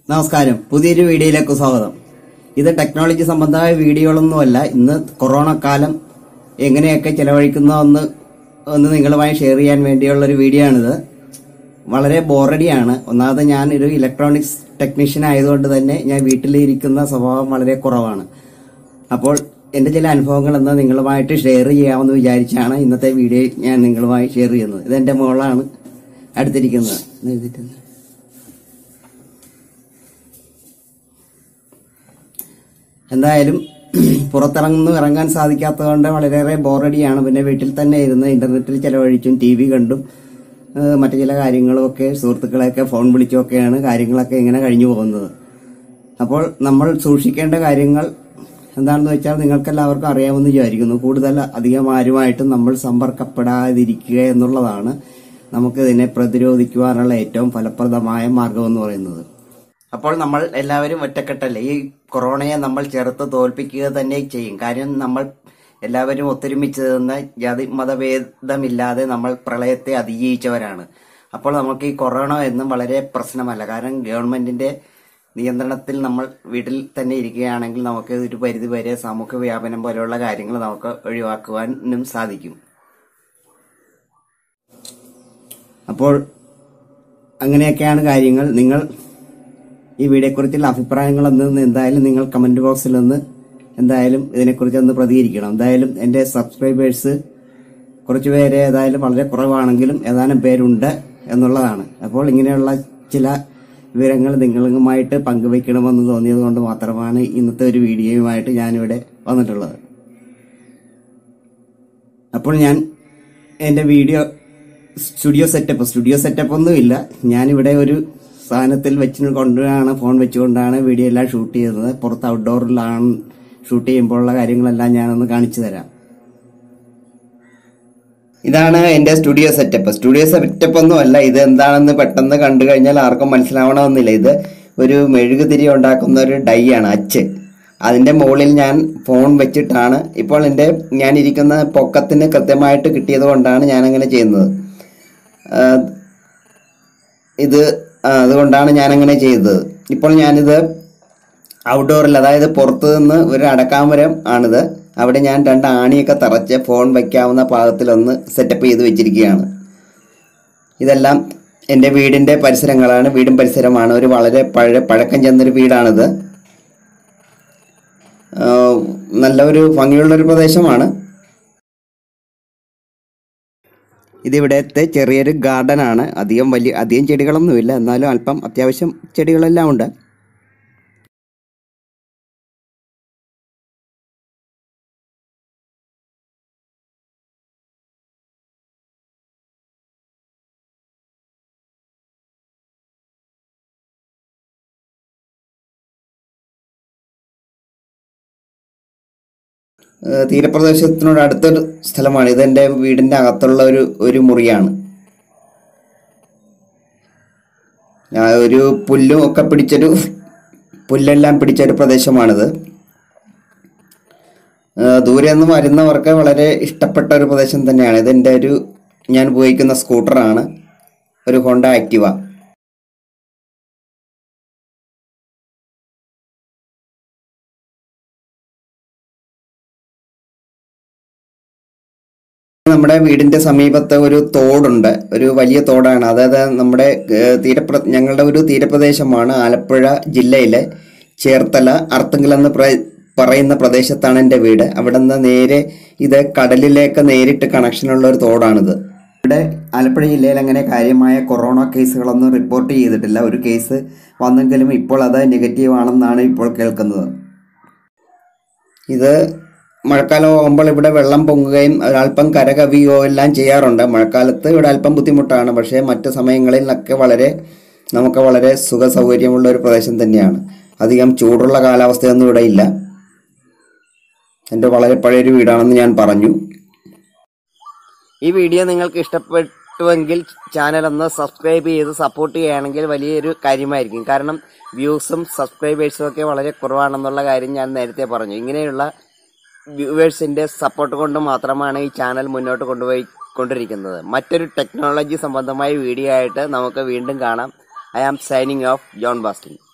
നമസ്കാരം പുതിയൊരു വീഡിയോയിലേക്ക് സ്വാഗതം ഇത് ടെക്നോളജി സംബന്ധമായ വീഡിയോകളൊന്നുമല്ല ഇന്ന് കൊറോണ കാലം എങ്ങനെയൊക്കെ ചെലവഴിക്കുന്നതെന്ന് ഒന്ന് നിങ്ങളുമായി ഷെയർ ചെയ്യാൻ വേണ്ടിയുള്ള ഒരു വീഡിയോ ആണിത് വളരെ ബോറടിയാണ് ഒന്നാമത് ഞാൻ ഒരു ഇലക്ട്രോണിക്സ് ടെക്നീഷ്യൻ ആയതുകൊണ്ട് തന്നെ ഞാൻ വീട്ടിലിരിക്കുന്ന സ്വഭാവം വളരെ കുറവാണ് അപ്പോൾ എന്റെ ചില അനുഭവങ്ങൾ എന്ന് നിങ്ങളുമായിട്ട് ഷെയർ ചെയ്യാമെന്ന് വിചാരിച്ചാണ് ഇന്നത്തെ വീഡിയോ ഞാൻ നിങ്ങളുമായി ഷെയർ ചെയ്യുന്നത് ഇതെന്റെ മോളാണ് അടുത്തിരിക്കുന്നത് ഇത് എഴുതിയിട്ടുണ്ട്. എന്തായാലും പുറത്തിറങ്ങുന്നു ഇറങ്ങാൻ സാധിക്കാത്തതുകൊണ്ട് വളരെയേറെ ബോറടിയാണ് പിന്നെ വീട്ടിൽ തന്നെ ഇരുന്ന് ഇന്റർനെറ്റിൽ ചെലവഴിച്ചും ടി വി കണ്ടും ഏഹ് മറ്റു ചില കാര്യങ്ങളുമൊക്കെ സുഹൃത്തുക്കളെയൊക്കെ ഫോൺ വിളിച്ചുമൊക്കെയാണ് കാര്യങ്ങളൊക്കെ ഇങ്ങനെ കഴിഞ്ഞു പോകുന്നത് അപ്പോൾ നമ്മൾ സൂക്ഷിക്കേണ്ട കാര്യങ്ങൾ എന്താണെന്ന് വെച്ചാൽ നിങ്ങൾക്കെല്ലാവർക്കും അറിയാമെന്ന് വിചാരിക്കുന്നു കൂടുതൽ അധികം ആരുമായിട്ടും നമ്മൾ സമ്പർക്കപ്പെടാതിരിക്കുക എന്നുള്ളതാണ് നമുക്ക് ഇതിനെ പ്രതിരോധിക്കുവാനുള്ള ഏറ്റവും ഫലപ്രദമായ മാർഗം എന്ന് പറയുന്നത് അപ്പോൾ നമ്മൾ എല്ലാവരും ഒറ്റക്കെട്ടല്ലേ ഈ കൊറോണയെ നമ്മൾ ചെറുത്ത് തോൽപ്പിക്കുക തന്നെ ചെയ്യും കാര്യം നമ്മൾ എല്ലാവരും ഒത്തൊരുമിച്ച് നിന്ന് ജാതി മതഭേദമില്ലാതെ നമ്മൾ പ്രളയത്തെ അതിജീവിച്ചവരാണ് അപ്പോൾ നമുക്ക് ഈ കൊറോണ എന്നും വളരെ പ്രശ്നമല്ല കാരണം ഗവൺമെന്റിന്റെ നിയന്ത്രണത്തിൽ നമ്മൾ വീട്ടിൽ തന്നെ ഇരിക്കുകയാണെങ്കിൽ നമുക്ക് ഒരു പരിധി വരെ സാമൂഹ്യ വ്യാപനം പോലെയുള്ള കാര്യങ്ങൾ നമുക്ക് ഒഴിവാക്കുവാനും സാധിക്കും അപ്പോൾ അങ്ങനെയൊക്കെയാണ് കാര്യങ്ങൾ നിങ്ങൾ ഈ വീഡിയോയെക്കുറിച്ചുള്ള അഭിപ്രായങ്ങൾ എന്ന് എന്തായാലും നിങ്ങൾ കമന്റ് ബോക്സിൽ ഒന്ന് എന്തായാലും ഇതിനെക്കുറിച്ച് ഒന്ന് പ്രതികരിക്കണം എന്തായാലും എന്റെ സബ്സ്ക്രൈബേഴ്സ് കുറച്ച് പേര് ഏതായാലും വളരെ കുറവാണെങ്കിലും ഏതാനും പേരുണ്ട് എന്നുള്ളതാണ് അപ്പോൾ ഇങ്ങനെയുള്ള ചില വിവരങ്ങൾ നിങ്ങളുമായിട്ട് പങ്കുവെക്കണമെന്ന് തോന്നിയത് കൊണ്ട് മാത്രമാണ് ഇന്നത്തെ ഒരു വീഡിയോയുമായിട്ട് ഞാനിവിടെ വന്നിട്ടുള്ളത് അപ്പോൾ ഞാൻ എന്റെ video studio setup studio setup ഒന്നും ഇല്ല ഞാനിവിടെ ഒരു സാധനത്തിൽ വെച്ച് കൊണ്ടാണ് ഫോൺ വെച്ചുകൊണ്ടാണ് വീഡിയോ എല്ലാം ഷൂട്ട് ചെയ്യുന്നത് പുറത്ത് ഔട്ട്ഡോറിലാണ് ഷൂട്ട് ചെയ്യുമ്പോഴുള്ള കാര്യങ്ങളെല്ലാം ഞാനൊന്ന് കാണിച്ചു തരാം ഇതാണ് എന്റെ സ്റ്റുഡിയോ സെറ്റപ്പ് സ്റ്റുഡിയോ സെറ്റപ്പ് ഒന്നും അല്ല ഇത് എന്താണെന്ന് പെട്ടെന്ന് കണ്ടു കഴിഞ്ഞാൽ ആർക്കും മനസ്സിലാവണമെന്നില്ല ഇത് ഒരു മെഴുകുതിരി ഉണ്ടാക്കുന്ന ഒരു ഡൈ ആണ് അച്ച് അതിന്റെ മുകളിൽ ഞാൻ ഫോൺ വെച്ചിട്ടാണ് ഇപ്പോൾ എൻ്റെ ഞാൻ ഇരിക്കുന്ന പൊക്കത്തിന് കൃത്യമായിട്ട് കിട്ടിയത് കൊണ്ടാണ് ഞാൻ അങ്ങനെ ചെയ്യുന്നത് ആ, ഇത് ആ, അതുകൊണ്ടാണ് ഞാൻ അങ്ങനെ ചെയ്തത് ഇപ്പോൾ ഞാനിത് ഔട്ട്ഡോറിൽ അതായത് പുറത്തു നിന്ന് ഒരു അടക്കാമരം ആണിത് അവിടെ ഞാൻ രണ്ട് ആണിയൊക്കെ തറച്ച് ഫോൺ വയ്ക്കാവുന്ന പാകത്തിലൊന്ന് സെറ്റപ്പ് ചെയ്ത് വെച്ചിരിക്കുകയാണ് ഇതെല്ലാം എൻ്റെ വീടിൻ്റെ പരിസരങ്ങളാണ് വീടും പരിസരമാണ് ഒരു വളരെ പഴ പഴക്കം ചെന്നൊരു വീടാണിത് ആ, നല്ല ഒരു ഭംഗിയുള്ളൊരു പ്രദേശമാണ് ഇതിവിടുത്തെ ചെറിയൊരു ഗാർഡൻ ആണ് അധികം വലിയ അധികം ചെടികളൊന്നുമില്ല എന്നാലും അല്പം അത്യാവശ്യം ചെടികളെല്ലാം ഉണ്ട് ഏഹ് തീരപ്രദേശത്തിനോട് അടുത്തൊരു സ്ഥലമാണ് ഇത് എൻ്റെ വീടിൻ്റെ അകത്തുള്ള ഒരു ഒരു മുറിയാണ് ആ, ഒരു പുല്ലും ഒക്കെ പിടിച്ചൊരു പുല്ലെല്ലാം പിടിച്ചൊരു പ്രദേശമാണിത് ഏഹ് ദൂരെ നിന്ന് വരുന്നവർക്ക് വളരെ ഇഷ്ടപ്പെട്ട ഒരു പ്രദേശം തന്നെയാണ് ഇതെൻ്റെ ഒരു ഞാൻ ഉപയോഗിക്കുന്ന സ്കൂട്ടറാണ് ഒരു ഹോണ്ട ആക്റ്റീവ നമ്മുടെ വീടിന്റെ സമീപത്ത് ഒരു തോടുണ്ട് ഒരു വലിയ തോടാണ് അതായത് നമ്മുടെ ഏഹ്, തീരപ്ര ഞങ്ങളുടെ ഒരു തീരപ്രദേശമാണ് ആലപ്പുഴ ജില്ലയിലെ ചേർത്തല അർത്തുങ്കൽ എന്ന് പ്ര- പറയുന്ന പ്രദേശത്താണ് എൻ്റെ വീട് അവിടെ നിന്ന് നേരെ ഇത് കടലിലേക്ക് നേരിട്ട് കണക്ഷനുള്ള ഒരു തോടാണിത് ഇവിടെ ആലപ്പുഴ ജില്ലയിൽ അങ്ങനെ കാര്യമായ കൊറോണ കേസുകളൊന്നും റിപ്പോർട്ട് ചെയ്തിട്ടില്ല ഒരു കേസ് വന്നെങ്കിലും ഇപ്പോൾ അത് നെഗറ്റീവ് ആണെന്നാണ് ഇപ്പോൾ കേൾക്കുന്നത് ഇത് മഴക്കാലം ആകുമ്പോൾ ഇവിടെ വെള്ളം പൊങ്ങുകയും ഒരല്പം കരകവിയോ എല്ലാം ചെയ്യാറുണ്ട് മഴക്കാലത്ത് ഇവിടെ അല്പം ബുദ്ധിമുട്ടാണ് പക്ഷേ മറ്റു സമയങ്ങളിലൊക്കെ വളരെ നമുക്ക് വളരെ സുഖ സൗകര്യമുള്ള ഒരു പ്രദേശം തന്നെയാണ് അധികം ചൂടുള്ള കാലാവസ്ഥയൊന്നും ഇവിടെ ഇല്ല എൻ്റെ വളരെ പഴയൊരു വീടാണെന്ന് ഞാൻ പറഞ്ഞു ഈ വീഡിയോ നിങ്ങൾക്ക് ഇഷ്ടപ്പെട്ടുവെങ്കിൽ ചാനൽ ഒന്ന് സബ്സ്ക്രൈബ് ചെയ്ത് സപ്പോർട്ട് ചെയ്യുകയാണെങ്കിൽ വലിയൊരു കാര്യമായിരിക്കും കാരണം വ്യൂസും സബ്സ്ക്രൈബേഴ്സും ഒക്കെ വളരെ കുറവാണെന്നുള്ള കാര്യം ഞാൻ നേരത്തെ പറഞ്ഞു ഇങ്ങനെയുള്ള വ്യൂവേഴ്സിന്റെ സപ്പോർട്ട് കൊണ്ട് മാത്രമാണ് ഈ ചാനൽ മുന്നോട്ട് കൊണ്ടുപോയി കൊണ്ടിരിക്കുന്നത് മറ്റൊരു ടെക്നോളജി സംബന്ധമായ വീഡിയോ ആയിട്ട് നമുക്ക് വീണ്ടും കാണാം I am signing off John Bastin